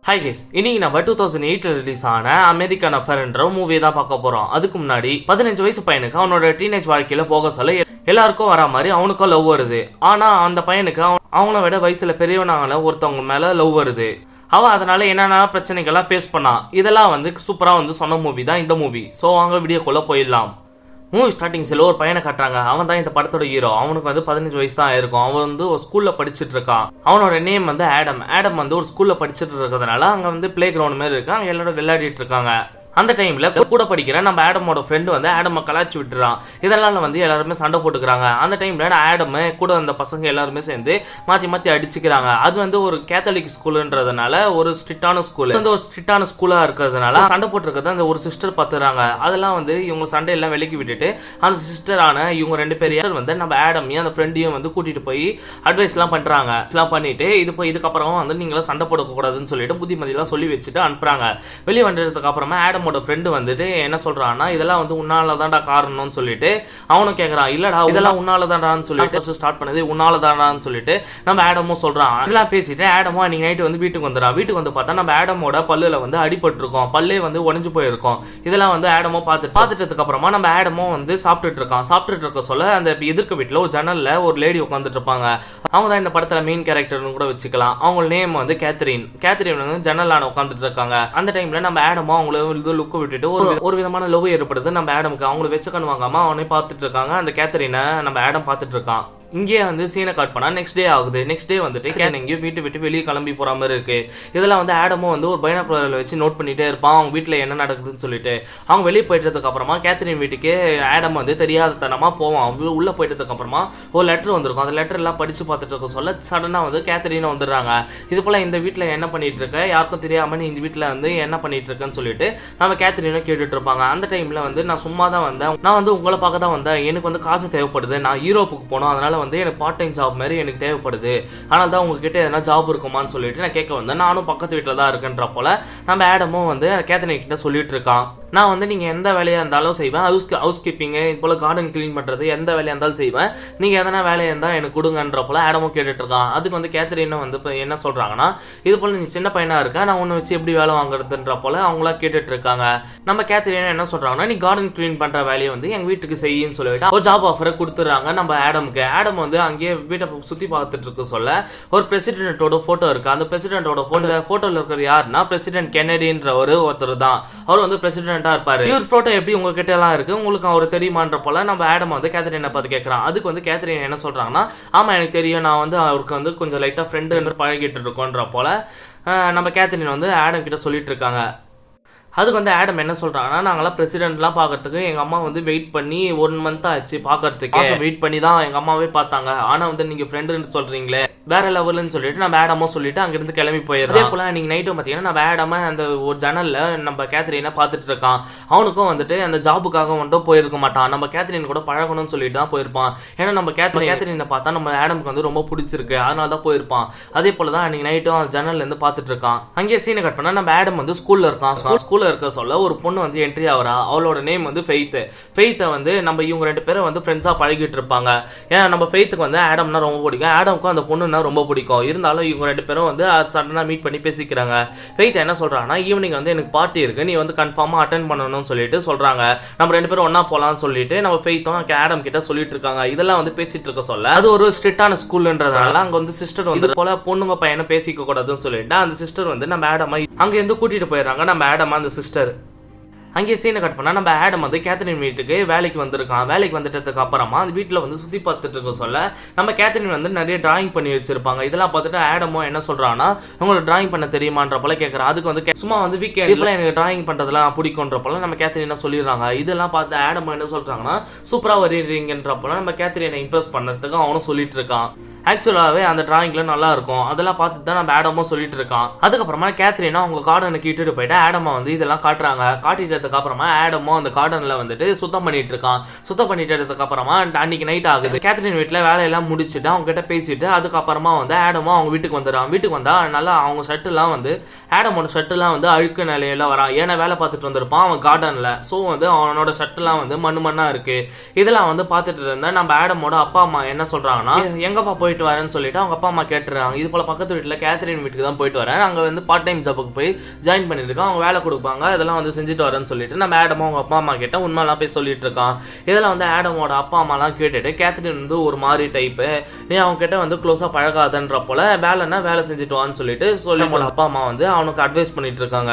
hi guys இன்னைக்கு நம்ம two thousand எயிட்ல ரிலீஸ் ஆன அமெரிக்கன் அஃபர்ன்ற மூவி தான் பார்க்க போறோம் அதுக்கு முன்னாடி பதினஞ்சு வயசு பையனுக்கு அவனோட டீனேஜ் வாழ்க்கையில போக சொல்ல எ- எல்லாருக்கும் வரா மாதிரி அவனுக்கும் லவ் வருது ஆனா அந்த பையனுக்கு அவன் அவங்கள விட வயசுல பெரியவனால ஒருத்தவங்க மேல லவ் வருது அவன் அதனால என்னென்ன பிரச்சனைகள்லாம் ஃபேஸ் பண்ணான் இதெல்லாம் வந்து சூப்பரா வந்து சொன்ன மூவி தான் இந்த மூவி ஸோ அவங்க வீடியோக்குள்ள போயிடலாம் மூவி ஸ்டார்டிங்ஸில் ஒரு பையனை காட்டுறாங்க அவன் தான் இந்த படத்தோட ஹீரோ அவனுக்கு வந்து பதினஞ்சு வயசு தான் இருக்கும் அவன் வந்து ஒரு ஸ்கூல்ல படிச்சுட்டு இருக்கான் அவனோட நேம் வந்து ஆடம் ஆடம் வந்து ஒரு ஸ்கூல்ல படிச்சுட்டு இருக்கிறதுனால அங்க வந்து பிளே கிரவுண்ட் மாதிரி இருக்கு அங்க எல்லாரும் விளையாடிட்டு இருக்காங்க அந்த டைம்ல கூட படிக்கிற நம்ம ஆடமோட ஃப்ரெண்டு வந்து ஆடமை கலாச்சி விட்டுறான் இதனால வந்து எல்லாருமே சண்டை போட்டுக்கிறாங்க அந்த டைம்ல ஆடம் கூட அந்த பசங்க எல்லாருமே சேர்ந்து மாத்தி மாத்தி அடிச்சுக்கிறாங்க அது வந்து ஒரு கேத்தலிக் ஸ்கூலுன்றதுனால ஒரு ஸ்ட்ரிக்டான ஸ்கூல் வந்து ஒரு ஸ்ட்ரிக்டான ஸ்கூலா இருக்கிறதுனால சண்டை போட்டுருக்கிறத அந்த ஒரு சிஸ்டர் பார்த்துறாங்க அதெல்லாம் வந்து இவங்க சண்டையெல்லாம் விலக்கி விட்டுட்டு அந்த சிஸ்டரான இவங்க ரெண்டு பேர் sister வந்து நம்ம ஆடமையும் அந்த ஃப்ரெண்டையும் வந்து கூட்டிட்டு போய் அட்வைஸ்லாம் பண்றாங்க எல்லாம் பண்ணிட்டு இது போய் இதுக்கப்புறம் வந்து நீங்களும் சண்டை போடக்கூடாதுன்னு சொல்லிட்டு புத்திமதியெல்லாம் சொல்லி வச்சுட்டு அனுப்புறாங்க வெளியே வந்ததுக்கு அப்புறமா ஆடமோட ஃப்ரெண்டு வந்துட்டு என்ன சொல்றான்னா இதெல்லாம் வந்து உன்னால தான்டா காரணம்னு சொல்லிட்டு அவனும் கேக்குறான் இல்லடா இதெல்லாம் உன்னால தான்டான்னு சொல்லிட்டு ஸ்டார்ட் பண்ணது உன்னால தான்டான்னு சொல்லிட்டு நம்ம ஆடமும் சொல்றான் இதெல்லாம் பேசிட்டு ஆடமும் அன்னைக்கு நைட்டு வந்து வீட்டுக்கு வந்துடுறான் வீட்டுக்கு வந்து பார்த்தா நம்ம ஆடமோட பல்லுல வந்து அடிபட்டிருக்கோம் பல்லே வந்து உடைஞ்சு போயிருக்கும் இதெல்லாம் வந்து ஆடமோ பார்த்து பார்த்துட்டதுக்கு அப்புறமா நம்ம ஆடமோ வந்து சாப்பிட்டுட்டு இருக்கான் சாப்பிட்டுட்டு இருக்க சொல்ல அந்த எதிர்க்க வீட்டுல ஒரு ஜன்னல்ல ஒரு லேடி உட்காந்துட்டு இருப்பாங்க அவங்க தான் இந்த படத்துல மெயின் கேரக்டர்னு கூட வச்சுக்கலாம் அவங்க நேம் வந்து கேத்ரின் கேத்ரின் வந்து ஜன்னலான உட்காந்துட்டு இருக்காங்க அந்த டைம்ல நம்ம ஆடமோ அவங்கள இது லுக்க விட்டுட்டு ஒரு ஒரு விதமான லவ் ஏற்படுது நம்ம ஆடமுக்கு அவங்கள வச்சு கண்ணு வாங்காம அவனே பார்த்துட்டு இருக்காங்க அந்த கேத்ரினை நம்ம ஆடம் பார்த்துட்டு இருக்கான் இங்கேயே வந்து சீனை கட் பண்ணா நெக்ஸ்ட் டே ஆகுது நெக்ஸ்ட் டே வந்துட்டு கேன் எங்கேயும் வீட்டு விட்டு வெளியே கிளம்பி போற மாதிரி இருக்கு இதெல்லாம் வந்து ஆடமும் வந்து ஒரு பைனாக்குலரில் வச்சு நோட் பண்ணிட்டே இருப்பான் அவங்க வீட்டில் என்ன நடக்குதுன்னு சொல்லிட்டு அவங்க வெளியே போயிட்டதுக்கு அப்புறமா கேத்ரின் வீட்டுக்கு ஆடம் வந்து தெரியாத தனமா போவான் அவன் உள்ள போயிட்டதுக்கு அப்புறமா ஒரு லெட்டர் வந்திருக்கும் அந்த லெட்டர் எல்லாம் படிச்சு பார்த்துட்டு இருக்க சொல்ல சடனா வந்து கேத்ரின் வந்துடுறாங்க இது போல இந்த வீட்டில் என்ன பண்ணிட்டு இருக்க யாருக்கும் தெரியாம நீ இந்த வீட்டில் வந்து என்ன பண்ணிட்டு இருக்கன்னு சொல்லிட்டு நம்ம கேத்ரினை கேட்டுட்டு இருப்பாங்க அந்த டைம்ல வந்து நான் சும்மா தான் வந்தேன் நான் வந்து உங்களை பார்க்க தான் வந்தேன் எனக்கு வந்து காசு தேவைப்படுது நான் யூரோப்புக்கு போனோம் அதனால வந்து எனக்கு பார்ட் டைம் ஜாப் மாதிரி எனக்கு தேவைப்படுது அதனால தான் உங்ககிட்ட எதனா ஜாப் இருக்குமான்னு சொல்லிட்டு நான் கேட்க வந்தேன் நானும் பக்கத்து வீட்டில் தான் இருக்கேன்ற போல நம்ம ஆடமும் வந்து கேத்தனை கிட்ட சொல்லிட்டு இருக்கான் நான் வந்து நீங்க எந்த வேலையா இருந்தாலும் செய்வேன் ஹவுஸ் ஹவுஸ் கீப்பிங் இது போல கார்டன் க்ளீன் பண்றது எந்த வேலையா இருந்தாலும் செய்வேன் நீங்க எதனா வேலையா இருந்தா எனக்கு கொடுங்கன்ற போல ஆடமும் கேட்டுட்டு இருக்கான் அதுக்கு வந்து கேத்தரின் வந்து இப்போ என்ன சொல்றாங்கன்னா இது போல நீ சின்ன பையனா இருக்க நான் உன்னை வச்சு எப்படி வேலை வாங்குறதுன்ற போல அவங்களா கேட்டுட்டு இருக்காங்க நம்ம கேத்தரின் என்ன சொல்றாங்கன்னா நீ கார்டன் க்ளீன் பண்ற வேலையை வந்து எங்க வீட்டுக்கு செய்யுன்னு சொல்லிட்டு ஒரு ஜாப் ஆஃபரை கொடுத்துறாங்க நம்ம ஆடமுக்கு ஆடம் வந்து அங்கேயே வீட்டை சுத்தி பார்த்துட்டு இருக்க சொல்ல ஒரு பிரசிடென்ட்டோட போட்டோ இருக்கு அந்த பிரசிடென்ட்டோட போட்டோ போட்டோல இருக்கிற யாருன்னா பிரசிடென்ட் கெனடின்ற ஒரு ஒருத்தர் தான் அவர் வந்து பிரசிடென்ட்டா இருப்பாரு இவர் போட்டோ எப்படி உங்ககிட்ட எல்லாம் இருக்கு உங்களுக்கு அவர் தெரியுமான்ற போல நம்ம ஆடம் வந்து கேத்தரினை பார்த்து கேட்கறான் அதுக்கு வந்து கேத்தரின் என்ன சொல்றாங்கன்னா ஆமா எனக்கு தெரியும் நான் வந்து அவருக்கு வந்து கொஞ்சம் லைட்டா ஃப்ரெண்டு பழகிட்டு இருக்கோன்ற போல அஹ், நம்ம கேத்தரின் வந்து ஆடம் கிட்ட சொல்லிட்டு இருக்காங்க அதுக்கு வந்து ஆடம் என்ன சொல்றாங்கன்னா நாங்களாம் பிரசிடென்ட்லாம் பார்க்கறதுக்கு எங்க அம்மா வந்து வெயிட் பண்ணி ஒன் மந்த் ஆச்சு பார்க்கறதுக்கு வெயிட் பண்ணி தான் எங்க அம்மாவே பார்த்தாங்க ஆனா வந்து நீங்க ஃப்ரெண்டுன்னு சொல்றீங்களே வேற லெவல்னு சொல்லிட்டு நம்ம ஆடமும் சொல்லிட்டு அங்கிருந்து கிளம்பி போயிடுறோம் அதே போல நீங்க நைட்டும் பாத்தீங்கன்னா நம்ம ஆடாம அந்த ஒரு ஜன்னல்ல நம்ம கேத்ரினை பார்த்துட்டு இருக்கான் அவனுக்கும் வந்துட்டு அந்த ஜாபுக்காக மட்டும் போயிருக்க மாட்டான் நம்ம கேத்ரின் கூட பழகணும்னு சொல்லிட்டு தான் போயிருப்பான் ஏன்னா நம்ம கேத்ரின் கேத்ரினை பார்த்தா நம்ம ஆடமுக்கு வந்து ரொம்ப பிடிச்சிருக்கு அதனால தான் போயிருப்பான் அதே போல தான் அன்னைக்கு நைட்டும் அந்த ஜன்னல்ல இருந்து பார்த்துட்டு இருக்கான் அங்கேயே சீனை கட் பண்ணா நம்ம ஆடம் வந்து ஸ்கூல்ல இருக்கான் ஸ்கூல்ல இருக்க சொல்ல ஒரு பொண்ணு வந்து என்ட்ரி ஆகிறா அவளோட நேம் வந்து ஃபெய்த் ஃபெய்த்தை வந்து நம்ம இவங்க ரெண்டு பேரும் வந்து ஃப்ரெண்ட்ஸா பழகிட்டு இருப்பாங்க ஏன்னா நம்ம ஃபெய்த்துக்கு வந்து ஆடம்னா ரொம்ப பிடிக்கும் ஆடம்க்கும் அந்த பொண்ணுனா ரொம்ப பிடிக்கும் இருந்தாலும் இவங்க ரெண்டு பேரும் வந்து சடனா மீட் பண்ணி பேசிக்கிறாங்க ஃபெய்த் என்ன சொல்றாங்கன்னா ஈவினிங் வந்து எனக்கு பார்ட்டி இருக்கு நீ வந்து கன்ஃபார்மா அட்டன் பண்ணணும்னு சொல்லிட்டு சொல்றாங்க நம்ம ரெண்டு பேரும் ஒண்ணா போலாம்னு சொல்லிட்டு நம்ம ஃபெய்த்தும் ஆடம் கிட்ட சொல்லிட்டு இருக்காங்க இதெல்லாம் வந்து பேசிட்டு இருக்க சொல்ல அது ஒரு ஸ்ட்ரிக்டான ஸ்கூல்ன்றதுனால அங்க வந்து சிஸ்டர் வந்து இது போல பொண்ணுங்க பையனை பேசிக்க கூடாதுன்னு சொல்லிட்டு அந்த சிஸ்டர் வந்து நம்ம ஆடமா அங்க இருந்து கூட்டிட்டு போயிடுறாங்க நம்ம ஆடமா அந்த சிஸ்டர் அங்கேயே சீனை கட் பண்ணா நம்ம ஆடம் வந்து கேத்தரின் வீட்டுக்கு வேலைக்கு வந்திருக்கான் வேலைக்கு வந்துட்டதுக்கு அப்புறமா அந்த வீட்டில் வந்து சுத்தி பார்த்துட்டு இருக்க சொல்ல நம்ம கேத்தரின் வந்து நிறைய டிராயிங் பண்ணி வச்சிருப்பாங்க இதெல்லாம் பார்த்துட்டு ஆடமோ என்ன சொல்றான்னா உங்களுக்கு டிராயிங் பண்ண தெரியுமான்ற போல கேட்கறான் அதுக்கு வந்து கே- சும்மா வந்து வீக்கெண்ட்ல எனக்கு டிராயிங் பண்றதுலாம் பிடிக்கும்ன்ற போல நம்ம கேத்தரின் என்ன சொல்லிடுறாங்க இதெல்லாம் பார்த்து ஆடமோ என்ன சொல்றாங்கன்னா சூப்பரா வரையறீங்கன்ற போல நம்ம கேத்தரினை இம்ப்ரெஸ் பண்ணறதுக்கு அவனும் சொல்லிட்டு இருக்கான் ஆக்சுவலாகவே அந்த டிராயிங்ல நல்லா இருக்கும் அதெல்லாம் பார்த்துட்டு தான் நம்ம ஆடமும் சொல்லிட்டு இருக்கான் அதுக்கப்புறமா கேத்ரினா அவங்க கார்டனுக்கு இட்டுட்டு போயிட்டு ஆடமா வந்து இதெல்லாம் காட்டுறாங்க காட்டிட்டதுக்கு அப்புறமா ஆடமும் அந்த கார்டன்ல வந்துட்டு சுத்தம் பண்ணிட்டு இருக்கான் சுத்தம் பண்ணிட்டதுக்கு அப்புறமா அன்னைக்கு நைட் ஆகுது கேத்ரின் வீட்டுல வேலையெல்லாம் முடிச்சுட்டு அவங்க கிட்ட பேசிட்டு அதுக்கப்புறமா வந்து ஆடமும் அவங்க வீட்டுக்கு வந்துடுறான் வீட்டுக்கு வந்தா நல்லா அவங்க ஷர்ட்டுலாம் வந்து ஆடமோட ஷர்ட்டுலாம் வந்து அழுக்கு நிலையில வரான் ஏன்னா வேலை பார்த்துட்டு வந்திருப்பான் அவன் கார்டன்ல ஸோ வந்து அவனோட ஷர்ட்டுலாம் வந்து மண்ணு மண்ணா இருக்கு இதெல்லாம் வந்து பார்த்துட்டு இருந்தேன் நம்ம ஆடமோட அப்பா அம்மா என்ன சொல்றாங்கன்னா "எ- எங்கப்பா போயிட்டு போயிட்டு வரேன்னு சொல்லிட்டு அவங்க அப்பா அம்மா கேட்டுறாங்க இது போல பக்கத்து வீட்டில் கேத்ரின் வீட்டுக்கு தான் போயிட்டு வரேன் அங்கே வந்து பார்ட் டைம் ஜாபுக்கு போய் ஜாயின் பண்ணியிருக்கோம் அவங்க வேலை கொடுப்பாங்க இதெல்லாம் வந்து செஞ்சுட்டு வரேன்னு சொல்லிட்டு நம்ம ஆடமும் அவங்க அப்பா அம்மா கிட்ட உண்மையெல்லாம் போய் சொல்லிட்டு இருக்கான் இதெல்லாம் வந்து ஆடமோட அப்பா அம்மாலாம் கேட்டுட்டு கேத்ரின் வந்து ஒரு மாதிரி டைப்பு நீ அவங்க கிட்ட வந்து க்ளோஸாக பழகாதன்ற போல வேலைன்னா வேலை செஞ்சுட்டு வான்னு சொல்லிட்டு சொல்லி நம்மளோட அப்பா அம்மா வந்து அவனுக்கு அட்வைஸ் பண்ணிட்டு இருக்காங்க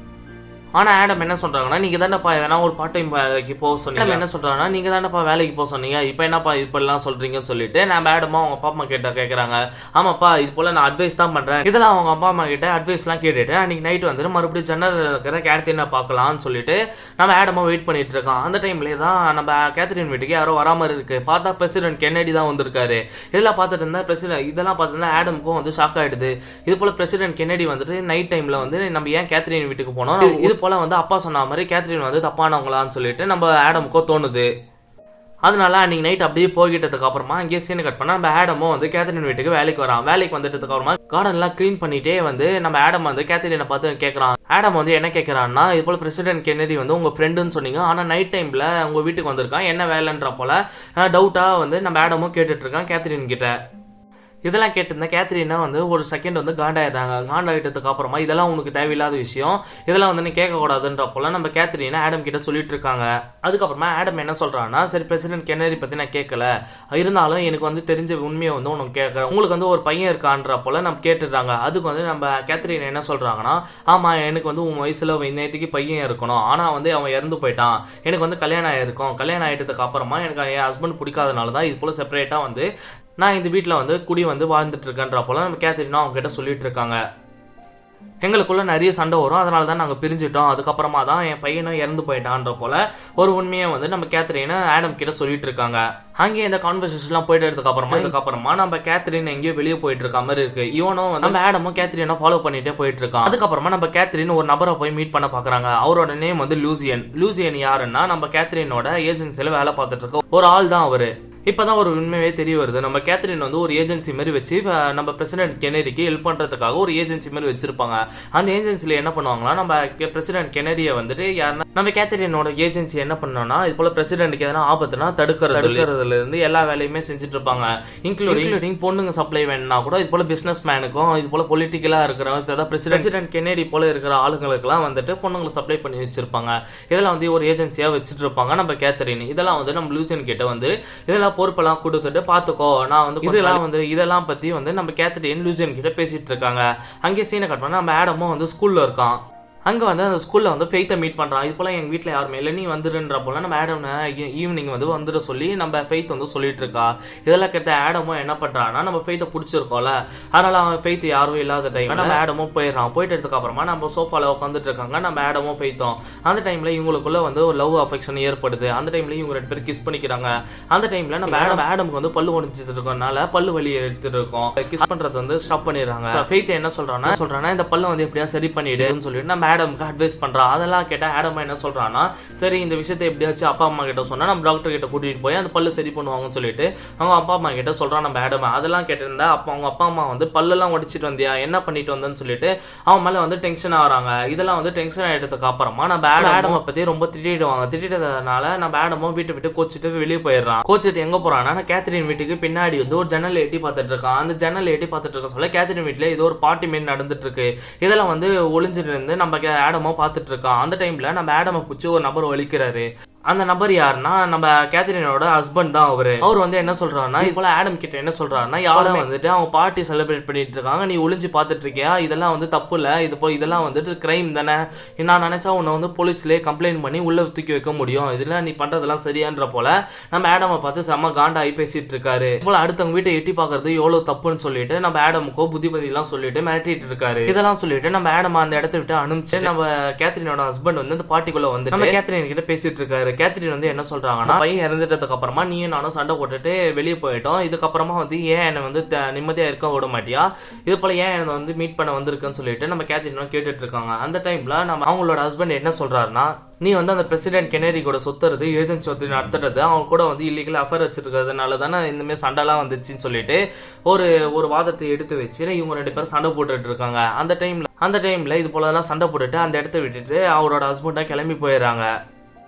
ஆனா ஆடம் என்ன சொல்றாங்கன்னா நீங்க தானேப்பா எதனா ஒரு பார்ட் டைம் வேலைக்கு போக சொன்னீங்க ஆடம் என்ன சொல்றாங்கன்னா நீங்க தானேப்பா வேலைக்கு போக சொன்னீங்க இப்போ என்னப்பா இப்படிலாம் சொல்றீங்கன்னு சொல்லிட்டு நான் ஆடமா அவங்க அப்பா அம்மா கிட்ட கேட்கறாங்க ஆமாப்பா இது போல நான் அட்வைஸ் தான் பண்றேன் இதெல்லாம் அவங்க அப்பா அம்மா கிட்ட அட்வைஸ்லாம் கேட்டுட்டு அன்னைக்கு நைட் வந்துட்டு மறுபடியும் ஜன்னல் இருக்கிற கேத்ரினை பார்க்கலாம்னு சொல்லிட்டு நம்ம ஆடமா வெயிட் பண்ணிட்டு இருக்கோம் அந்த டைம்லேயே தான் நம்ம கேத்ரின் வீட்டுக்கு யாரோ வராம இருக்கு பார்த்தா பிரசிடென்ட் கென்னடி தான் வந்திருக்காரு இதெல்லாம் பார்த்துட்டு இருந்தா பிரசிடென்ட் இதெல்லாம் பார்த்துட்டு ஆடமுக்கும் வந்து ஷாக் ஆயிடுது இது போல பிரசிடென்ட் கென்னடி வந்துட்டு நைட் டைம்ல வந்து நம்ம ஏன் கேத்ரின் வீட்டுக்கு போனோம் இது போல வந்து அப்பா சொன்ன மாதிரி கேத்ரின் வந்து தப்பானவங்களான்னு சொல்லிட்டு நம்ம ஆடமுக்கோ தோணுது அதனால அன்னைக்கு நைட் அப்படியே போய்கிட்டதுக்கு அப்புறமா அங்கேயே சீனை கட் பண்ணா நம்ம ஆடமும் வந்து கேத்ரின் வீட்டுக்கு வேலைக்கு வரான் வேலைக்கு வந்துட்டதுக்கு அப்புறமா கார்டன்லாம் க்ளீன் பண்ணிட்டே வந்து நம்ம ஆடம் வந்து கேத்ரினை பார்த்து கேட்கறான் ஆடம் வந்து என்ன கேட்கறான்னா இது போல பிரசிடென்ட் கென்னடி வந்து உங்க ஃப்ரெண்டுன்னு சொன்னீங்க ஆனா நைட் டைம்ல உங்க வீட்டுக்கு வந்திருக்கான் என்ன வேலைன்ற போல டவுட்டா வந்து நம்ம ஆடமும் கேட்டுட்டு இருக்கான் கேத்ரின் கிட்ட இதெல்லாம் கேட்டிருந்தா கேத்ரினா வந்து ஒரு செகண்ட் வந்து காண்டாயிடுறாங்க காண்டாயிட்டதுக்கு அப்புறமா இதெல்லாம் உனக்கு தேவையில்லாத விஷயம் இதெல்லாம் வந்து நீ கேட்கக்கூடாதுன்ற போல நம்ம கேத்ரினா ஆடம் கிட்ட சொல்லிட்டு இருக்காங்க அதுக்கப்புறமா ஆடம் என்ன சொல்றான்னா சரி பிரசிடென்ட் கென்னரி பத்தி நான் கேட்கல இருந்தாலும் எனக்கு வந்து தெரிஞ்ச உண்மையை வந்து உனக்கு கேட்கறேன் உங்களுக்கு வந்து ஒரு பையன் இருக்கான்ற போல நம்ம கேட்டுடுறாங்க அதுக்கு வந்து நம்ம கேத்ரின் என்ன சொல்றாங்கன்னா ஆமா எனக்கு வந்து உன் வயசுல நேற்றுக்கு பையன் இருக்கணும் ஆனா வந்து அவன் இறந்து போயிட்டான் எனக்கு வந்து கல்யாணம் ஆயிருக்கும் கல்யாணம் ஆயிட்டதுக்கு அப்புறமா எனக்கு என் ஹஸ்பண்ட் பிடிக்காதனால தான் இது போல செப்பரேட்டா வந்து நான் இந்த வீட்டில் வந்து குடி வந்து வாழ்ந்துட்டு இருக்கேன்ற போல நம்ம கேத்ரினும் அவங்க கிட்ட சொல்லிட்டு இருக்காங்க எங்களுக்குள்ள நிறைய சண்டை வரும் அதனால தான் நாங்கள் பிரிஞ்சிட்டோம் அதுக்கப்புறமா தான் என் பையனும் இறந்து போயிட்டான்ற போல ஒரு உண்மையை வந்து நம்ம கேத்ரினை ஆடம் கிட்ட சொல்லிட்டு இருக்காங்க அங்கேயே இந்த கான்வர்சேஷன்லாம் போயிட்டு இருந்ததுக்கு அப்புறமா இதுக்கப்புறமா நம்ம கேத்ரின் எங்கேயோ வெளியே போயிட்டு இருக்க மாதிரி இருக்கு இவனும் வந்து நம்ம ஆடமும் கேத்ரினை ஃபாலோ பண்ணிட்டே போயிட்டு இருக்கான் அதுக்கப்புறமா நம்ம கேத்ரின் ஒரு நபரை போய் மீட் பண்ண பாக்குறாங்க அவரோட நேம் வந்து லூசியன் லூசியன் யாருன்னா நம்ம கேத்ரினோட ஏஜென்சியில வேலை பார்த்துட்டு இருக்க ஒரு ஆள் தான் அவரு இப்பதான் ஒரு உண்மையே தெரிய வருது நம்ம கேத்ரின் வந்து ஒரு ஏஜென்சி மாதிரி வச்சு அஹ், நம்ம பிரசிடென்ட் கெனடிக்கு ஹெல்ப் பண்றதுக்காக ஒரு ஏஜென்சி மாதிரி வச்சிருப்பாங்க அந்த ஏஜென்சில என்ன பண்ணுவாங்களா நம்ம பிரசிடென்ட் கெனடியை வந்துட்டு யாருன்னா நம்ம கேத்ரினோட ஏஜென்சி என்ன பண்ணோம்னா இது போல பிரசிடென்ட்க்கு எதனா ஆபத்துனா தடுக்கிறது தடுக்கிறதுல இருந்து எல்லா வேலையுமே செஞ்சுட்டு இருப்பாங்க இன்க்ளூடிங் இன்க்ளூடிங் பொண்ணுங்க சப்ளை வேணும்னா கூட இது போல பிசினஸ் மேனுக்கும் இது போல பொலிட்டிக்கலா இருக்கிற இப்போ பிரசிடென்ட் கெனடி போல இருக்கிற ஆளுங்களுக்குலாம் வந்துட்டு பொண்ணுங்களை சப்ளை பண்ணி வச்சிருப்பாங்க இதெல்லாம் வந்து ஒரு ஏஜென்சியா வச்சுட்டு இருப்பாங்க நம்ம கேத்தரின் இதெல்லாம் வந்து நம்ம லூசன் கிட்ட வந்து இதெல்லாம் பொறுப்பெல்லாம் கொடுத்துட்டு பாத்துக்கோ நான் வந்து இதெல்லாம் வந்து இதெல்லாம் பத்தி வந்து நம்ம கேத்தரின் லூசன் கிட்ட பேசிட்டு இருக்காங்க அங்கே சீனை கட் பண்ணா நம்ம ஆடமும் வந்து ஸ்கூல்ல இருக்கான் அங்கே வந்து அந்த ஸ்கூலில் வந்து ஃபெய்த்தை மீட் பண்ணுறான் இது போல் எங்கள் வீட்டில் யாருமே இல்லை நீ வந்துடுன்ற போல நம்ம ஆடம்னை ஈவினிங் வந்து வந்துட சொல்லி நம்ம ஃபெய்த் வந்து சொல்லிட்டு இருக்கா இதெல்லாம் கேட்ட ஆடமும் என்ன பண்ணுறான்னா நம்ம ஃபெய்த்தை பிடிச்சிருக்கோம்ல அதனால அவன் ஃபெய்த் யாரும் இல்லாத டைம் நம்ம ஆடமும் போயிடுறான் போயிட்டதுக்கு அப்புறமா நம்ம சோஃபாவில் உட்காந்துட்டு இருக்காங்க நம்ம ஆடமும் ஃபெய்த்தும் அந்த டைமில் இவங்களுக்குள்ள வந்து ஒரு லவ் அஃபெக்ஷன் ஏற்படுது அந்த டைம்ல இவங்க ரெண்டு பேரும் கிஸ் பண்ணிக்கிறாங்க அந்த டைம்ல நம்ம ஆடம் ஆடமுக்கு வந்து பல்லு உடைஞ்சிட்டு இருக்கறனால பல்லு வலி எடுத்துட்டு இருக்கோம் கிஸ் பண்றது வந்து ஸ்டாப் பண்ணிடுறாங்க ஃபெய்த் என்ன சொல்றான்னா சொல்றான்னா இந்த பல்ல வந்து எப்படியா சரி பண்ணிடுன்னு சொல்லிட்டு நம்ம ஆடமுக்கு அட்வைஸ் பண்றான் அதெல்லாம் கேட்டா ஆடம் என்ன சொல்றான்னா சரி இந்த விஷயத்தை எப்படியாச்சும் அப்பா அம்மா கிட்ட சொன்னா நம்ம டாக்டர் கிட்ட கூட்டிட்டு போய் அந்த பல்லு சரி பண்ணுவாங்கன்னு சொல்லிட்டு அவங்க அப்பா அம்மா கிட்ட சொல்றான் நம்ம ஆடம் அதெல்லாம் கேட்டிருந்தா அப்போ அவங்க அப்பா அம்மா வந்து பல்லெல்லாம் உடைச்சிட்டு வந்தியா என்ன பண்ணிட்டு வந்தேன்னு சொல்லிட்டு அவன் மேல வந்து டென்ஷன் ஆகுறாங்க இதெல்லாம் வந்து டென்ஷன் ஆயிட்டதுக்கு அப்புறமா நம்ம ஆடம் ஆடமை பத்தி ரொம்ப திட்டிடுவாங்க திட்டிட்டதுனால நம்ம ஆடமும் வீட்டை விட்டு கோச்சிட்டு வெளியே போயிடுறான் கோச்சிட்டு எங்க போறான்னா நான் கேத்ரின் வீட்டுக்கு பின்னாடி வந்து ஒரு ஜன்னல் எட்டி பார்த்துட்டு இருக்கான் அந்த ஜன்னல் எட்டி பார்த்துட்டு இருக்க சொல்ல கேத்ரின் வீட்டுல ஏதோ ஒரு பார்ட்டி மாரி நடந்துட்டு இருக்கு இதெல்லாம் வந்து ஒளிஞ்சிட்டு இருந்து நம்ம கே- ஆடமோ பார்த்துட்டு இருக்கான் அந்த டைம்ல நம்ம ஆடமை பிடிச்சி ஒரு நபர் வலிக்கிறாரு அந்த நபர் யாருன்னா நம்ம கேத்ரினோட ஹஸ்பண்ட் தான் அவரு அவர் வந்து என்ன சொல்றாருன்னா இது போல ஆடம் கிட்ட என்ன சொல்றாருன்னா யாரும் வந்துட்டு அவங்க பார்ட்டி செலிப்ரேட் பண்ணிட்டு இருக்காங்க நீ ஒளிஞ்சு பார்த்துட்டு இருக்கியா இதெல்லாம் வந்து தப்பு இல்ல இது போ இதெல்லாம் வந்துட்டு கிரைம் தானே நான் நினைச்சா உன்னை வந்து போலீஸ்லயே கம்ப்ளைண்ட் பண்ணி உள்ள தூக்கி வைக்க முடியும் இதெல்லாம் நீ பண்றதெல்லாம் சரியான்ற போல நம்ம ஆடமை பார்த்து செம்ம காண்டாகி பேசிட்டு இருக்காரு இது போல அடுத்தவங்க வீட்டை எட்டி பார்க்கறது எவ்வளவு தப்புன்னு சொல்லிட்டு நம்ம ஆடமுக்கோ புத்திமதி எல்லாம் சொல்லிட்டு மிரட்டிட்டு இருக்காரு இதெல்லாம் சொல்லிட்டு நம்ம ஆடம் அந்த இடத்த விட்டு அனுப்பிச்சு நம்ம கேத்ரினோட ஹஸ்பண்ட் வந்து இந்த பார்ட்டிக்குள்ள வந்து நம்ம கேத்ரின் கிட்ட பேசிட்டு இருக்காரு கேத்ரின் வந்து என்ன சொல்றாங்கன்னா பையன் இறந்துட்டதுக்கு அப்புறமா நீயும் நானும் சண்டை போட்டுட்டு வெளியே போயிட்டோம் இதுக்கப்புறமா வந்து ஏன் என்னை வந்து த- நிம்மதியா இருக்க விட மாட்டியா இது போல ஏன் என்னை வந்து மீட் பண்ண வந்திருக்குன்னு சொல்லிட்டு நம்ம கேத்ரின் கேட்டுட்டு இருக்காங்க அந்த டைம்ல நம்ம அவங்களோட ஹஸ்பண்ட் என்ன சொல்றாருன்னா நீ வந்து அந்த பிரசிடென்ட் கெனரி கூட சொத்துறது ஏஜென்சி வந்து நடத்துறது அவங்க கூட வந்து இல்லீகல் அஃபேர் வச்சிருக்கிறதுனால தானே இந்த மாதிரி சண்டைலாம் வந்துச்சுன்னு சொல்லிட்டு ஒரு ஒரு வாதத்தை எடுத்து வச்சு இவங்க ரெண்டு பேரும் சண்டை போட்டுட்டு இருக்காங்க அந்த டைம்ல அந்த டைம்ல இது போலலாம் சண்டை போட்டுட்டு அந்த இடத்த விட்டுட்டு அவரோட ஹஸ்பண்டா கிளம்பி போயிடுறாங்க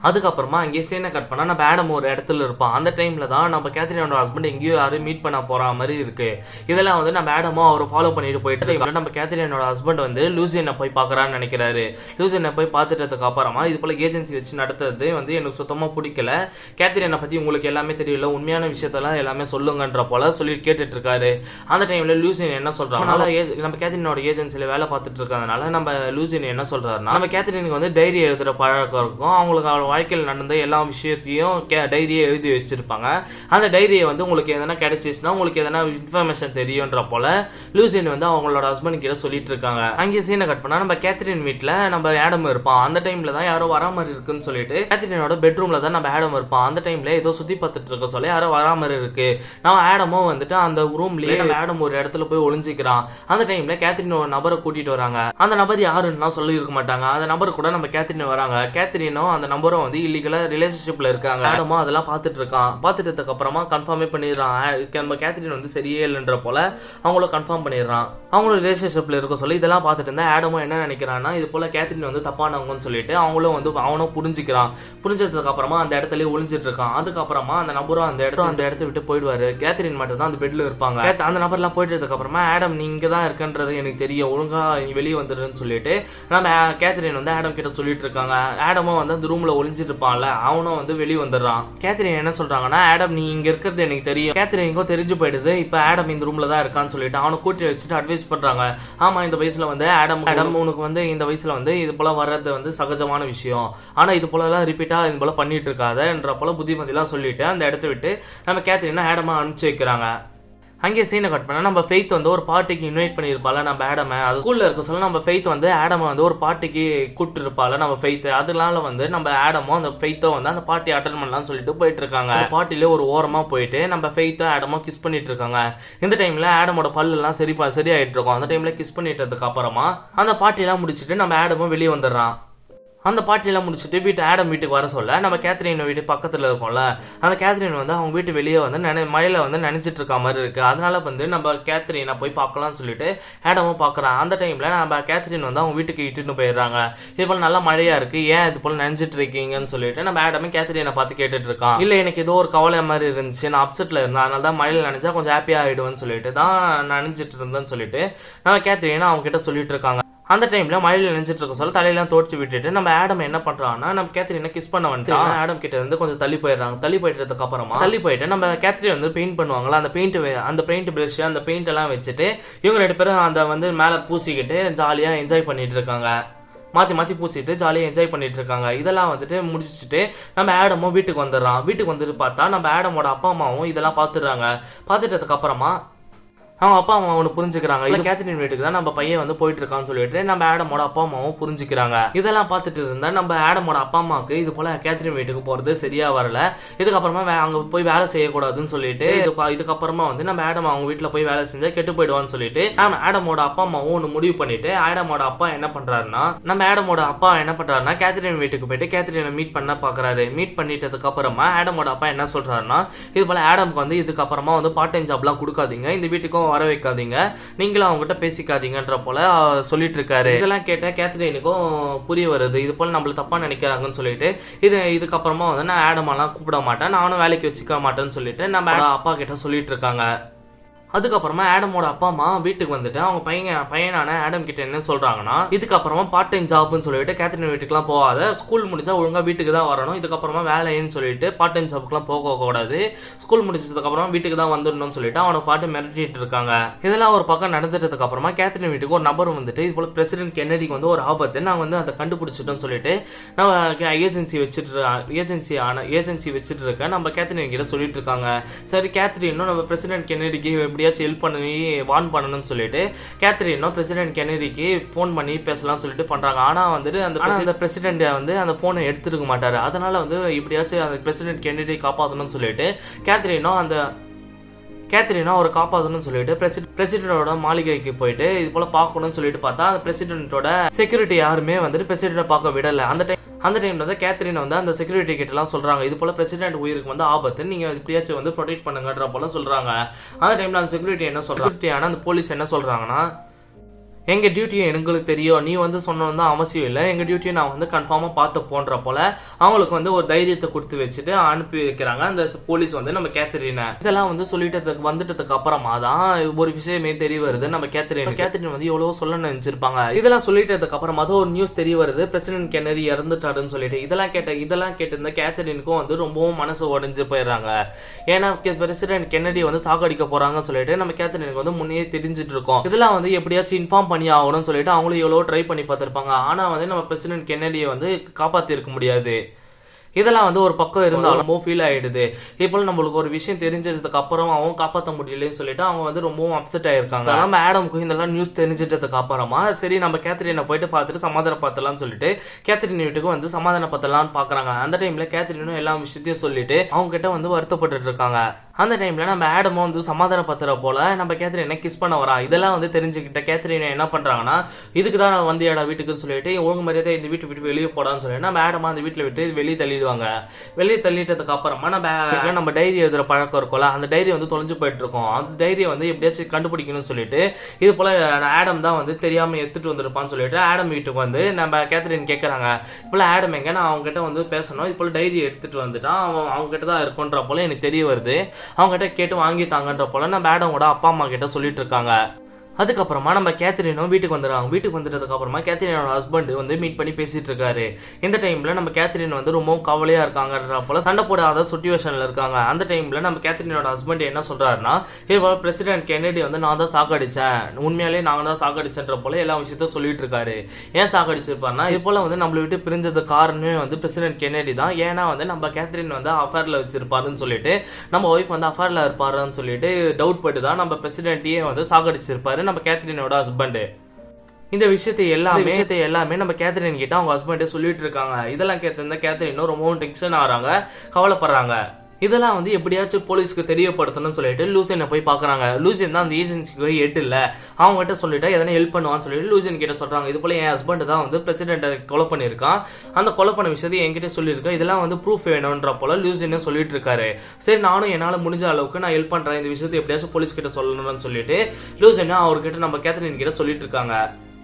அதுக்கப்புறமா அங்கேயே சீனை கட் பண்ணா நம்ம ஆடம் ஒரு இடத்துல இருப்பான் அந்த டைம்ல தான் நம்ம கேத்ரினோட ஹஸ்பண்ட் எங்கேயோ யாரும் மீட் பண்ண போற மாதிரி இருக்கு இதெல்லாம் வந்து நம்ம ஆடமும் அவரை ஃபாலோ பண்ணிட்டு போயிட்டு இவரை நம்ம கேத்ரினோட ஹஸ்பண்ட் வந்து லூசியனை போய் பார்க்கறான்னு நினைக்கிறாரு லூசியனை போய் பார்த்துட்டதுக்கு அப்புறமா இது போல ஏஜென்சி வச்சு நடத்துறது வந்து எனக்கு சுத்தமா பிடிக்கல கேத்ரினை பத்தி உங்களுக்கு எல்லாமே தெரியல உண்மையான விஷயத்தெல்லாம் எல்லாமே சொல்லுங்கன்ற போல சொல்லி கேட்டுட்டு இருக்காரு அந்த டைம்ல லூசியன் என்ன சொல்றாங்க நம்ம கேத்ரினோட ஏஜென்சில வேலை பார்த்துட்டு இருக்கறதுனால நம்ம லூசியன் என்ன சொல்றாருன்னா நம்ம கேத்ரினுக்கு வந்து டைரி எழுதுற பழக்கம் இருக்கும் அவங்களுக்கு அவள் வாழ்க்கையில் நடந்த எல்லா விஷயத்தையும் டைரியை எழுதி வச்சிருப்பாங்க அந்த டைரியை வந்து உங்களுக்கு எதனா கிடைச்சிச்சுன்னா உங்களுக்கு எதனா இன்ஃபர்மேஷன் தெரியுன்ற போல லூசியன் வந்து அவங்களோட ஹஸ்பண்ட் கிட்ட சொல்லிட்டு இருக்காங்க அங்கே சீனை கட் பண்ணா நம்ம கேத்ரின் வீட்டில் நம்ம ஆடம் இருப்பான் அந்த டைம்ல தான் யாரோ வரா மாதிரி இருக்குன்னு சொல்லிட்டு கேத்ரினோட பெட்ரூம்ல தான் நம்ம ஆடம் இருப்பான் அந்த டைம்ல ஏதோ சுத்தி பார்த்துட்டு இருக்க சொல்ல யாரோ வரா மாதிரி இருக்கு நம்ம ஆடமும் வந்துட்டு அந்த ரூம்லயே நம்ம ஆடம் ஒரு இடத்துல போய் ஒளிஞ்சிக்கிறான் அந்த டைம்ல கேத்ரின் ஒரு நபரை கூட்டிட்டு வராங்க அந்த நபர் யாருன்னா சொல்லி இருக்க மாட்டாங்க அந்த நபர் கூட நம்ம கேத்ரின் வராங்க கேத்ரினும் அந்த நம்பரும் வந்து இல்லீகலா ரிலேஷன்ஷிப்ல இருக்காங்க ஆடமும் அதெல்லாம் பார்த்துட்டு இருக்கான் பார்த்துட்டதுக்கு அப்புறமா கன்ஃபார்மே பண்ணிடுறான் ஆ, நம்ம கேத்ரின் வந்து சரியே இல்லைன்ற போல அவங்களும் கன்ஃபார்ம் பண்ணிடுறான் அவங்களும் ரிலேஷன்ஷிப்ல இருக்க சொல்லி இதெல்லாம் பார்த்துட்டு இருந்தா ஆடமும் என்ன நினைக்கிறான்னா இது போல கேத்ரின் வந்து தப்பானவங்கன்னு சொல்லிட்டு அவங்களும் வந்து அவனும் புரிஞ்சுக்கிறான் புரிஞ்சதுக்கு அப்புறமா அந்த இடத்துலயே ஒளிஞ்சிட்டு இருக்கான் அதுக்கப்புறமா அந்த நபரும் அந்த இடத்துல அந்த இடத்த விட்டு போயிடுவாரு கேத்ரின் மட்டும் தான் அந்த பெட்ல இருப்பாங்க கேத்- அந்த நபர்லாம் போயிட்டதுக்கு அப்புறமா ஆடம் நீ இங்க தான் இருக்கன்றது எனக்கு தெரியும் ஒழுங்கா நீ வெளியே வந்துடுன்னு சொல்லிட்டு நம்ம ஆ- கேத்ரின் வந்து ஆடம் கிட்ட சொல்லிட்டு இருக்காங்க ஆடமும் வந்து அந்த ரூம்ல ஒளிஞ்சிட்டு இருப்பான்ல அவனும் வந்து வெளியே வந்துடுறான் கேத்ரின் என்ன சொல்றாங்கன்னா ஆடம் நீ இங்க இருக்கிறது எனக்கு தெரியும் கேத்ரினுக்கும் தெரிஞ்சு போயிடுது இப்ப ஆடம் இந்த ரூம்ல தான் இருக்கான்னு சொல்லிட்டு அவனை கூட்டி வச்சுட்டு அட்வைஸ் பண்றாங்க ஆமா இந்த வயசுல வந்து ஆடம் ஆடம் உனக்கு வந்து இந்த வயசுல வந்து இது போல வர்றது வந்து சகஜமான விஷயம் ஆனா இது போல எல்லாம் ரிப்பீட்டா இது போல பண்ணிட்டு இருக்காதன்ற போல புத்திமதிலாம் சொல்லிட்டு அந்த இடத்த விட்டு நம்ம கேத்ரினா ஆடமா அனுப்பிச்சு வைக்கிறாங்க அங்கே சீனை கட் பண்ணா நம்ம ஃபெய்த் வந்து ஒரு பார்ட்டிக்கு இன்வைட் பண்ணியிருப்பால நம்ம ஆடமை அது ஸ்கூல்ல இருக்க சொல்ல நம்ம ஃபெய்த் வந்து ஆடமை வந்து ஒரு பார்ட்டிக்கு கூப்பிட்டு இருப்பால நம்ம ஃபெய்த் அதனால வந்து நம்ம ஆடமும் அந்த ஃபெய்த்தோ வந்து அந்த பார்ட்டி அட்டன் பண்ணலாம்னு சொல்லிட்டு போயிட்டு இருக்காங்க அந்த பார்ட்டில ஒரு ஓரமா போயிட்டு நம்ம ஃபெய்த்தோ ஆடமோ கிஸ் பண்ணிட்டு இருக்காங்க இந்த டைம்ல ஆடமோட பல்லு எல்லாம் சரி ப- சரியாயிட்டு இருக்கும் அந்த டைம்ல கிஸ் பண்ணிட்டதுக்கு அப்புறமா அந்த பார்ட்டிலாம் முடிச்சிட்டு நம்ம ஆடமும் வெளியே வந்துடுறான் அந்த பார்ட்டிலாம் முடிச்சுட்டு வீட்டு ஆடம் வீட்டுக்கு வர சொல்ல நம்ம கேத்ரின் வீட்டு பக்கத்தில் இருக்கோம்ல அந்த கேத்ரின் வந்து அவங்க வீட்டு வெளியே வந்து நினை மழையில வந்து நினைச்சிட்டு இருக்க மாதிரி இருக்கு அதனால வந்து நம்ம கேத்ரினை போய் பார்க்கலாம்னு சொல்லிட்டு ஆடமும் பார்க்குறான் அந்த டைம்ல நம்ம கேத்ரின் வந்து அவங்க வீட்டுக்கு இட்டுன்னு போயிடுறாங்க இது போல நல்லா மழையா இருக்கு ஏன் இது போல நினைச்சிட்டு இருக்கீங்கன்னு சொல்லிட்டு நம்ம ஆடமே கேத்ரினை பார்த்து கேட்டுட்டு இருக்கான் இல்ல எனக்கு ஏதோ ஒரு கவலை மாதிரி இருந்துச்சு நான் அப்செட்ல இருந்தேன் அதனால தான் மழையில நினைச்சா கொஞ்சம் ஹாப்பியா ஆயிடுவேன்னு சொல்லிட்டு தான் நினைச்சிட்டு இருந்தேன்னு சொல்லிட்டு நம்ம கேத்ரினை அவங்க கிட்ட சொல்லிட்டு இருக்காங்க அந்த டைம்ல மழையில நினைச்சிட்டு இருக்க சொல்ல தலையெல்லாம் தோற்று விட்டுட்டு நம்ம ஆடம் என்ன பண்றான்னா நம்ம கேத்ரினை கிஸ் பண்ண வந்துட்டு ஆடம் கிட்ட இருந்து கொஞ்சம் தள்ளி போயிடுறாங்க தள்ளி போயிட்டதுக்கு அப்புறமா தள்ளி போயிட்டு நம்ம கேத்ரின் வந்து பெயிண்ட் பண்ணுவாங்களா அந்த பெயிண்ட் அந்த பெயிண்ட் பிரஷ் அந்த பெயிண்ட் எல்லாம் வச்சுட்டு இவங்க ரெண்டு பேரும் அந்த வந்து மேல பூசிக்கிட்டு ஜாலியா என்ஜாய் பண்ணிட்டு இருக்காங்க மாற்றி மாற்றி பூச்சிட்டு ஜாலியாக என்ஜாய் பண்ணிட்டு இருக்காங்க இதெல்லாம் வந்துட்டு முடிச்சுட்டு நம்ம ஆடமும் வீட்டுக்கு வந்துடுறான் வீட்டுக்கு வந்துட்டு பார்த்தா நம்ம ஆடமோட அப்பா அம்மாவும் இதெல்லாம் பார்த்துடுறாங்க பார்த்துட்டதுக்கு அப்புறமா அவங்க அப்பா அம்மா ஒன்று புரிஞ்சுக்கிறாங்க இல்லை கேத்ரின் வீட்டுக்கு தான் நம்ம பையன் வந்து போயிட்டு இருக்கான்னு சொல்லிட்டு நம்ம ஆடமோட அப்பா அம்மாவும் புரிஞ்சுக்கிறாங்க இதெல்லாம் பார்த்துட்டு இருந்தா நம்ம ஆடமோட அப்பா அம்மாவுக்கு இது போல கேத்ரின் வீட்டுக்கு போறது சரியா வரல இதுக்கப்புறமா வே- அங்க போய் வேலை செய்யக்கூடாதுன்னு சொல்லிட்டு இது பா- இதுக்கப்புறமா வந்து நம்ம ஆடம் அவங்க வீட்டில் போய் வேலை செஞ்சா கெட்டு போயிடுவான்னு சொல்லிட்டு நம்ம ஆடமோட அப்பா அம்மாவும் ஒன்று முடிவு பண்ணிட்டு ஆடமோட அப்பா என்ன பண்றாருன்னா நம்ம ஆடமோட அப்பா என்ன பண்றாருன்னா கேத்ரின் வீட்டுக்கு போயிட்டு கேத்ரினை மீட் பண்ண பாக்குறாரு மீட் பண்ணிட்டதுக்கு அப்புறமா ஆடமோட அப்பா என்ன சொல்றாருன்னா இது போல ஆடம்க்கு வந்து இதுக்கப்புறமா வந்து பார்ட் டைம் ஜாப்லாம் கொடுக்காதீங்க இந்த வீட்டுக்கும் வர வைக்காதீங்க நீங்களும் அவங்ககிட்ட பேசிக்காதீங்கன்ற போல அஹ், சொல்லிட்டு இருக்காரு இதெல்லாம் கேட்ட கேத்ரினுக்கும் புரிய வருது இது போல நம்மள தப்பா நினைக்கிறாங்கன்னு சொல்லிட்டு இது இதுக்கப்புறமா வந்து நான் ஆடமெல்லாம் கூப்பிட மாட்டேன் நானும் வேலைக்கு வச்சுக்க மாட்டேன்னு சொல்லிட்டு நம்ம அப்பா கிட்ட சொல்லிட்டு இருக்காங்க அதுக்கப்புறமா ஆடமோட அப்பா அம்மா வீட்டுக்கு வந்துட்டு அவங்க பையன் பையனான ஆடம் கிட்ட என்ன சொல்றாங்கன்னா இதுக்கப்புறமா பார்ட் டைம் ஜாப்னு சொல்லிட்டு கேத்ரின் வீட்டுக்குலாம் போகாத ஸ்கூல் முடிஞ்சா ஒழுங்கா வீட்டுக்கு தான் வரணும் இதுக்கப்புறமா வேலைன்னு சொல்லிட்டு பார்ட் டைம் ஜாப்புக்குலாம் போக கூடாது ஸ்கூல் முடிச்சதுக்கு அப்புறமா வீட்டுக்கு தான் வந்துடணும்னு சொல்லிட்டு அவனை பாட்டு மிரட்டிட்டு இருக்காங்க இதெல்லாம் ஒரு பக்கம் நடந்துட்டதுக்கு அப்புறமா கேத்ரின் வீட்டுக்கு ஒரு நபர் வந்துட்டு இது போல பிரசிடென்ட் கென்னடிக்கு வந்து ஒரு ஆபத்து நான் வந்து அதை கண்டுபிடிச்சிட்டோம்னு சொல்லிட்டு நம்ம ஏஜென்சி வச்சுட்டு ஏஜென்சி ஆன ஏஜென்சி வச்சுட்டு இருக்கேன் நம்ம கேத்ரின் கிட்ட சொல்லிட்டு இருக்காங்க சரி கேத்ரினும் நம்ம பிரசிடென்ட் கென்னடிக்கு எப்படியாச்சும் ஹெல்ப் பண்ணி வார்ன் பண்ணணும்னு சொல்லிட்டு கேத்ரினும் பிரசிடென்ட் கென்னடிக்கு ஃபோன் பண்ணி பேசலாம்னு சொல்லிட்டு பண்றாங்க ஆனா வந்துட்டு அந்த அந்த பிரசிடென்ட் வந்து அந்த போனை எடுத்துருக்க மாட்டாரு அதனால வந்து இப்படியாச்சும் அந்த பிரசிடென்ட் கென்னடி காப்பாற்றணும்னு சொல்லிட்டு கேத்ரினும் அந்த கேத்ரினா அவரை காப்பாற்றணும்னு சொல்லிட்டு பிரசிடென்ட் பிரசிடென்டோட மாளிகைக்கு போயிட்டு இது போல பார்க்கணும்னு சொல்லிட்டு பார்த்தா அந்த பிரசிடென்ட்டோட செக்யூரிட்டி யாருமே வந்துட்டு பிரசிடென்ட்டை பார்க்க விடல அந்த டைம் அந்த டைம்ல தான் கேத்ரின் வந்து அந்த செக்யூரிட்டி கிட்ட எல்லாம் சொல்றாங்க இது போல பிரசிடென்ட் உயிருக்கு வந்து ஆபத்து நீங்க இப்படியாச்சும் வந்து ப்ரொடெக்ட் பண்ணுங்கன்ற போல சொல்றாங்க அந்த டைம்ல அந்த செக்யூரிட்டி என்ன சொல்றாங்க Security ஆன அந்த போலீஸ் என்ன சொல்றாங்கன்னா எங்க டியூட்டியை எங்களுக்கு தெரியும் நீ வந்து சொன்னது தான் அவசியம் இல்லை எங்க டியூட்டியை நான் வந்து கன்ஃபார்மா பார்த்து போன்ற போல அவங்களுக்கு வந்து ஒரு தைரியத்தை கொடுத்து வச்சுட்டு அனுப்பி வைக்கிறாங்க அந்த போலீஸ் வந்து நம்ம கேத்தரினை இதெல்லாம் வந்து சொல்லிட்டதுக்கு வந்துட்டதுக்கு அப்புறமா தான் ஒரு விஷயமே தெரிய வருது நம்ம கேத்தரின் கேத்தரின் வந்து எவ்வளவோ சொல்ல நினைச்சிருப்பாங்க இதெல்லாம் சொல்லிட்டதுக்கு அப்புறமா தான் ஒரு நியூஸ் தெரிய வருது பிரசிடென்ட் கென்னடி இறந்துட்டாருன்னு சொல்லிட்டு இதெல்லாம் கேட்ட இதெல்லாம் கேட்டிருந்த கேத்தரினுக்கும் வந்து ரொம்பவும் மனசு உடைஞ்சு போயிடுறாங்க ஏன்னா பிரசிடென்ட் கென்னடி வந்து சாகடிக்க போறாங்கன்னு சொல்லிட்டு நம்ம கேத்தரினுக்கு வந்து முன்னே தெரிஞ்சிட்டு இருக்கோம் இதெல்லாம் வந்து எப்படியாச்சும் இன்ஃபார்ம் பண்ணி ஆகணும்னு சொல்லிட்டு அவங்களும் எவ்வளவோ ட்ரை பண்ணி பார்த்திருப்பாங்க ஆனா வந்து நம்ம பிரசிடென்ட் கென்னடியை வந்து காப்பாத்தி இருக்க முடியாது இதெல்லாம் வந்து ஒரு பக்கம் இருந்தாலும் ரொம்ப ஃபீல் ஆயிடுது இப்போ நம்மளுக்கு ஒரு விஷயம் தெரிஞ்சதுக்கு அப்புறம் அவங்க காப்பாற்ற முடியலன்னு சொல்லிட்டு அவங்க வந்து ரொம்பவும் அப்செட் ஆயிருக்காங்க நம்ம ஆடம்க்கு இதெல்லாம் நியூஸ் தெரிஞ்சிட்டதுக்கு அப்புறமா சரி நம்ம கேத்ரினை போயிட்டு பார்த்துட்டு சமாதானப்படுத்தலாம்னு சொல்லிட்டு கேத்ரின் வீட்டுக்கு வந்து சமாதானப்படுத்தலாம்னு பாக்குறாங்க அந்த டைம்ல கேத்ரினும் எல்லா விஷயத்தையும் சொல்லிட்டு அவங்க கிட்ட வந்து வருத்தப்பட்டு இருக்காங்க அந்த டைம்ல நம்ம ஆடமும் வந்து சமாதானப்படுத்துற போல நம்ம கேத்ரினை கிஸ் பண்ண வரா இதெல்லாம் வந்து தெரிஞ்சுக்கிட்ட கேத்ரினை என்ன பண்றாங்கன்னா இதுக்கு தான் நான் வந்து ஏடா வீட்டுக்குன்னு சொல்லிட்டு ஒழுங்கு மரியாதை இந்த வீட்டு விட்டு வெளியே போடான்னு சொல்லிட்டு நம்ம ஆடமா அந்த வீட்டுல விட்டு வெளியே தள்ளிடுவாங்க வெளியே தள்ளிட்டதுக்கு அப்புறமா நம்ம bag- நம்ம டைரி எழுதுற பழக்கம் இருக்கும்ல அந்த டைரி வந்து தொலைஞ்சு போயிட்டு இருக்கோம் அந்த டைரியை வந்து எப்படியாச்சும் கண்டுபிடிக்கணும்னு சொல்லிட்டு இது போல ஆடம் தான் வந்து தெரியாம எடுத்துட்டு வந்திருப்பான்னு சொல்லிட்டு ஆடம் வீட்டுக்கு வந்து நம்ம கேத்ரின் கேட்கறாங்க இப்போல ஆடம் எங்க நான் அவங்க கிட்ட வந்து பேசணும் இது போல டைரி எடுத்துட்டு வந்துட்டான் அவன் அவங்க கிட்ட தான் இருக்குன்ற போல எனக்கு தெரிய வருது அவங்க கிட்ட கேட்டு வாங்கித்தாங்கன்ற போல நம்ம ஆடமோட அப்பா அம்மா கிட்ட சொல்லிட்டு இருக்காங்க அதுக்கப்புறமா நம்ம கேத்ரினும் வீட்டுக்கு வந்துடுறாங்க வீட்டுக்கு வந்துட்டதுக்கு அப்புறமா கேத்ரினோட ஹஸ்பண்ட் வந்து மீட் பண்ணி பேசிட்டு இருக்காரு இந்த டைம்ல நம்ம கேத்ரின் வந்து ரொம்பவும் கவலையா இருக்காங்கன்ற போல சண்டை போடாத சுச்சுவேஷன்ல இருக்காங்க அந்த டைம்ல நம்ம கேத்ரினோட ஹஸ்பண்ட் என்ன சொல்றாருன்னா இப்போ பிரசிடென்ட் கென்னடி வந்து நான் தான் சாக்கடிச்சேன் உண்மையாலே நாங்க தான் சாக்கடிச்சேன்ற போல எல்லா விஷயத்தையும் சொல்லிட்டு இருக்காரு ஏன் சாக்கடிச்சிருப்பாருன்னா இது போல வந்து நம்மளை விட்டு பிரிஞ்சது காரணமே வந்து பிரசிடென்ட் கென்னடி தான் ஏன்னா வந்து நம்ம கேத்ரின் வந்து அஃபேர்ல வச்சிருப்பாருன்னு சொல்லிட்டு நம்ம ஒய்ஃப் வந்து அஃபேர்ல இருப்பாருன்னு சொல்லிட்டு டவுட் பட்டு தான் நம்ம பிரசிடென்ட்டையே வந்து சாகடிச்சிருப்பாரு நம்ம கேத்ரினோட ஹஸ்பண்ட் இந்த விஷயத்தை எல்லாமே விஷயத்தை எல்லாமே நம்ம கேத்ரின் கிட்ட அவங்க ஹஸ்பண்டே சொல்லிட்டு இருக்காங்க இதெல்லாம் கேட்டிருந்த கேத்ரினும் ரொம்பவும் டென்ஷன் ஆகுறாங்க கவலைப்படுறாங்க இதெல்லாம் வந்து எப்படியாச்சும் போலீஸ்க்கு தெரியப்படுத்தணும்னு சொல்லிட்டு லூசியனை போய் பார்க்கறாங்க லூசியன் தான் அந்த ஏஜென்சிக்கு போய் எட்டு இல்லை அவங்க கிட்ட சொல்லிட்டா எதனா ஹெல்ப் பண்ணுவான்னு சொல்லிட்டு லூசியன் கிட்ட சொல்றாங்க இது போல என் ஹஸ்பண்ட் தான் வந்து பிரசிடென்ட்டை கொலை பண்ணியிருக்கான் அந்த கொலை பண்ண விஷயத்தை என்கிட்ட சொல்லியிருக்கேன் இதெல்லாம் வந்து ப்ரூஃப் வேணும்ன்ற போல லூசியனே சொல்லிட்டு இருக்காரு சரி நானும் என்னால் முடிஞ்ச அளவுக்கு நான் ஹெல்ப் பண்றேன் இந்த விஷயத்தை எப்படியாச்சும் போலீஸ் கிட்ட சொல்லணும்னு சொல்லிட்டு லூசியனை அவர்கிட்ட நம்ம கேத்ரின் கிட்ட சொல்லிட்டு இருக்காங்க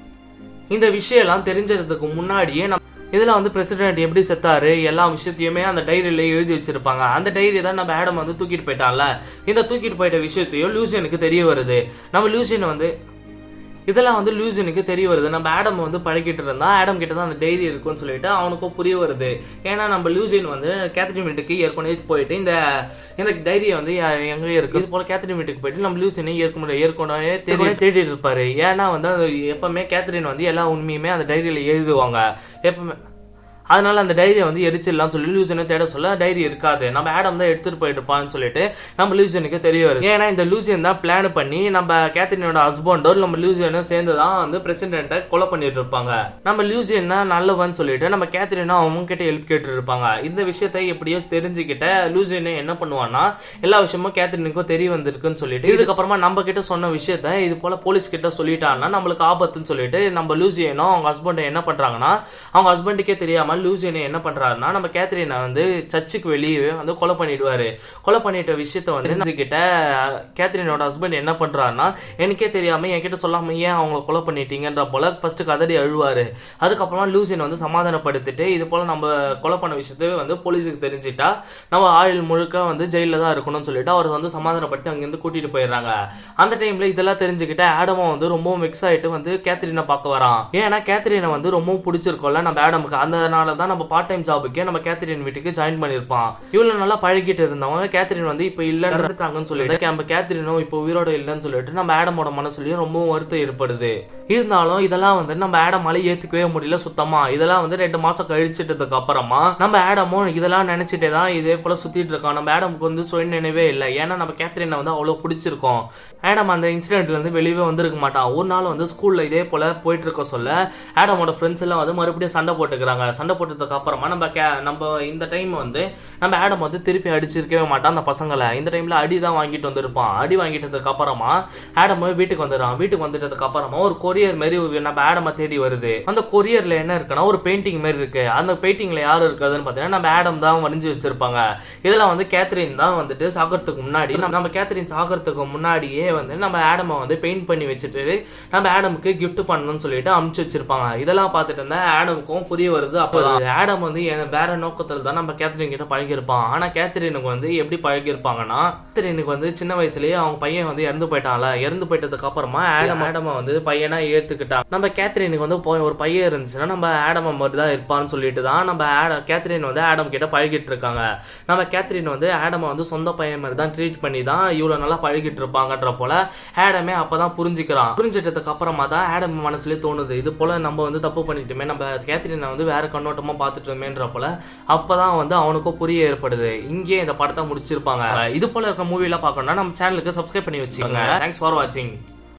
இந்த விஷயம் எல்லாம் தெரிஞ்சதுக்கு முன்னாடியே நம்ம இதுல வந்து பிரசிடென்ட் எப்படி செத்தாரு எல்லா விஷயத்தையுமே அந்த டைரியில எழுதி வச்சிருப்பாங்க அந்த டைரி தான் நம்ம ஆடம் வந்து தூக்கிட்டு போயிட்டான்ல இந்த தூக்கிட்டு போயிட்ட விஷயத்தையும் லூசியனுக்கு தெரிய வருது நம்ம லூசியன் வந்து இதெல்லாம் வந்து லூசியனுக்கு தெரிய வருது நம்ம ஆடம் வந்து பழகிட்டு இருந்தா ஆடம் கிட்ட தான் அந்த டைரி இருக்குன்னு சொல்லிட்டு அவனுக்கும் புரிய வருது ஏன்னா நம்ம லூசியன் வந்து கேத்ரின் வீட்டுக்கு ஏற்கனவே போயிட்டு இந்த இந்த டைரியை வந்து எ- எங்க இருக்கு இது போல கேத்ரின் வீட்டுக்கு போயிட்டு நம்ம லூசியனை ஏற்கனவே ஏற்கனவே தேடி தேடிட்டு இருப்பாரு ஏன்னா வந்து அது எப்பவுமே கேத்ரின் வந்து எல்லா உண்மையுமே அந்த டைரியில எழுதுவாங்க எப்பவுமே அதனால அந்த டைரியை வந்து எரிச்சிடலாம் சொல்லி லூசனை தேட சொல்ல டைரி இருக்காது நம்ம ஆடம் தான் எடுத்துட்டு போயிட்டுப்பான்னு சொல்லிட்டு நம்ம லூசியனுக்கு தெரிய வருது ஏன்னா இந்த லூசியன் தான் பிளான் பண்ணி நம்ம கேத்ரினோட ஹஸ்பண்டோ நம்ம லூசியனும் சேர்ந்து தான் வந்து பிரசிடென்ட்டை கொலை பண்ணிட்டு இருப்பாங்க நம்ம லூசியன்னா நல்லவன் சொல்லிட்டு நம்ம கேத்ரினும் அவங்க கிட்ட ஹெல்ப் கேட்டு இருப்பாங்க இந்த விஷயத்தை எப்படியோ தெரிஞ்சுக்கிட்ட லூசியனை என்ன பண்ணுவான்னா எல்லா விஷயமும் கேத்ரினுக்கும் தெரிய வந்திருக்குன்னு சொல்லிட்டு இதுக்கப்புறமா நம்ம கிட்ட சொன்ன விஷயத்த இது போல போலீஸ் கிட்ட சொல்லிட்டாங்கன்னா நம்மளுக்கு ஆபத்துன்னு சொல்லிட்டு நம்ம லூசியனும் அவங்க ஹஸ்பண்டும் என்ன பண்றாங்கன்னா அவங்க ஹஸ்பண்டுக்கே தெரியாம லூசியனை என்ன பண்றாருன்னா நம்ம கேத்ரினை வந்து சர்ச்சுக்கு வெளியே வந்து கொலை பண்ணிடுவாரு கொலை பண்ணிட்ட விஷயத்த வந்து தெரிஞ்சுக்கிட்ட கேத்ரினோட ஹஸ்பண்ட் என்ன பண்றாருன்னா எனக்கே தெரியாம என்கிட்ட சொல்லாம ஏன் அவங்கள கொலை பண்ணிட்டீங்கன்ற போல ஃபர்ஸ்ட் கதறி அழுவாரு அதுக்கப்புறமா லூசியன் வந்து சமாதானப்படுத்திட்டு இது போல நம்ம கொலை பண்ண விஷயத்தை வந்து போலீஸுக்கு தெரிஞ்சிட்டா நம்ம ஆயுள் முழுக்க வந்து ஜெயில தான் இருக்கணும்னு சொல்லிட்டு அவர் வந்து சமாதானப்படுத்தி அங்கிருந்து கூட்டிட்டு போயிடுறாங்க அந்த டைம்ல இதெல்லாம் தெரிஞ்சுக்கிட்ட ஆடமும் வந்து ரொம்பவும் மிக்ஸ் ஆயிட்டு வந்து கேத்ரினை பார்க்க வரான் ஏன்னா கேத்ரினை வந்து ரொம்பவும் பிடிச்சிருக்கோம்ல நம்ம ஆடமுக்கு அதனால தான் நம்ம பார்ட் டைம் ஜாபுக்கே நம்ம கேத்ரின் வீட்டுக்கு ஜாயின் பண்ணியிருப்பான் இவ்வளவு நல்லா பழகிட்டு இருந்தவங்க கேத்ரின் வந்து இப்போ இல்லைன்றாங்கன்னு சொல்லிட்டு நம்ம கேத்ரினும் இப்போ உயிரோட இல்லைன்னு சொல்லிட்டு நம்ம ஆடமோட மனசுலயும் ரொம்பவும் வருத்தம் ஏற்படுது இருந்தாலும் இதெல்லாம் வந்து நம்ம ஆடமால ஏத்துக்கவே முடியல சுத்தமா இதெல்லாம் வந்து ரெண்டு மாசம் கழிச்சிட்டதுக்கு அப்புறமா நம்ம ஆடமும் இதெல்லாம் நினைச்சிட்டே தான் இதே போல சுத்திட்டு இருக்கான் நம்ம ஆடமுக்கு வந்து சுய நினைவே இல்லை ஏன்னா நம்ம கேத்ரினை வந்து அவ்வளவு பிடிச்சிருக்கோம் ஆடம் அந்த இன்சிடென்ட்ல இருந்து வெளியவே வந்திருக்க மாட்டான் ஒரு நாள் வந்து ஸ்கூல்ல இதே போல போயிட்டு இருக்க சொல்ல ஆடமோட ஃப்ரெண்ட்ஸ் எல்லாம் வந்து மறுபடியும் சண்டை போட்டுக்கிறாங்க சண்டை போட்டதுக்கு அப்புறமா நம்ம கே நம்ம இந்த டைம் வந்து நம்ம ஆடம் வந்து திருப்பி அடிச்சிருக்கவே மாட்டான் அந்த பசங்களை இந்த டைம்ல அடி தான் வாங்கிட்டு வந்திருப்பான் அடி வாங்கிட்டதுக்கு அப்புறமா ஆடம் வீட்டுக்கு வந்துடுறான் வீட்டுக்கு வந்துட்டதுக்கு அப்புறமா ஒரு கொரியர் மாதிரி ஒரு நம்ம ஆடமை தேடி வருது அந்த கொரியர்ல என்ன இருக்குன்னா ஒரு பெயிண்டிங் மாதிரி இருக்கு அந்த பெயிண்டிங்ல யாரு இருக்குதுன்னு பார்த்தீங்கன்னா நம்ம ஆடம் தான் வரைஞ்சு வச்சிருப்பாங்க இதெல்லாம் வந்து கேத்ரின் தான் வந்துட்டு சாகிறதுக்கு முன்னாடி நம்ம நம்ம கேத்ரின் சாகிறதுக்கு முன்னாடியே வந்து நம்ம ஆடமை வந்து பெயிண்ட் பண்ணி வச்சுட்டு நம்ம ஆடமுக்கு gift பண்ணணும்னு சொல்லிட்டு அமுச்சு வச்சிருப்பாங்க இதெல்லாம் பார்த்துட்டு இருந்தா ஆடமுக்கும் புரிய வருது அப்போ ஆடம் வந்து என- வேற நோக்கத்துல தான் நம்ம கேத்ரின் கிட்ட பழகிருப்பான் ஆனா கேத்ரினுக்கு வந்து எப்படி பழகிருப்பாங்கன்னா கேத்ரினுக்கு வந்து சின்ன வயசுலயே அவங்க பையன் வந்து இறந்து போயிட்டான்ல இறந்து போயிட்டதுக்கு அப்புறமா ஆடம் ஆடம வந்து பையனா ஏத்துக்கிட்டான் நம்ம கேத்ரினுக்கு வந்து போய் ஒரு பையன் இருந்துச்சுன்னா நம்ம ஆடம மாதிரி தான் இருப்பான்னு சொல்லிட்டு தான் நம்ம ஆட கேத்ரின் வந்து ஆடம் கிட்ட பழகிட்டு இருக்காங்க நம்ம கேத்ரின் வந்து ஆடம வந்து சொந்த பையன் மாதிரி தான் ட்ரீட் பண்ணி தான் இவ்வளவு நல்லா பழகிட்டு இருப்பாங்கன்ற போல ஆடமே அப்பதான் புரிஞ்சுக்கிறான் புரிஞ்சிட்டதுக்கு அப்புறமா தான் ஆடம் மனசுலயே தோணுது இது போல நம்ம வந்து தப்பு பண்ணிட்டோமே நம்ம கேத்ரினை வந்து வேற கண்ணோட்டமா பார்த்துட்டோமேன்ற போல அப்பதான் வந்து அவனுக்கும் புரிய ஏற்படுது இங்கே இந்த படத்தை முடிச்சிருப்பாங்க இது போல இருக்க மூவிலாம் பார்க்கணும்னா நம்ம சேனலுக்கு சப்ஸ்கிரைப் பண்ணி வச்சுக்கோங்க தேங்க்ஸ் ஃபார் வாட்சிங்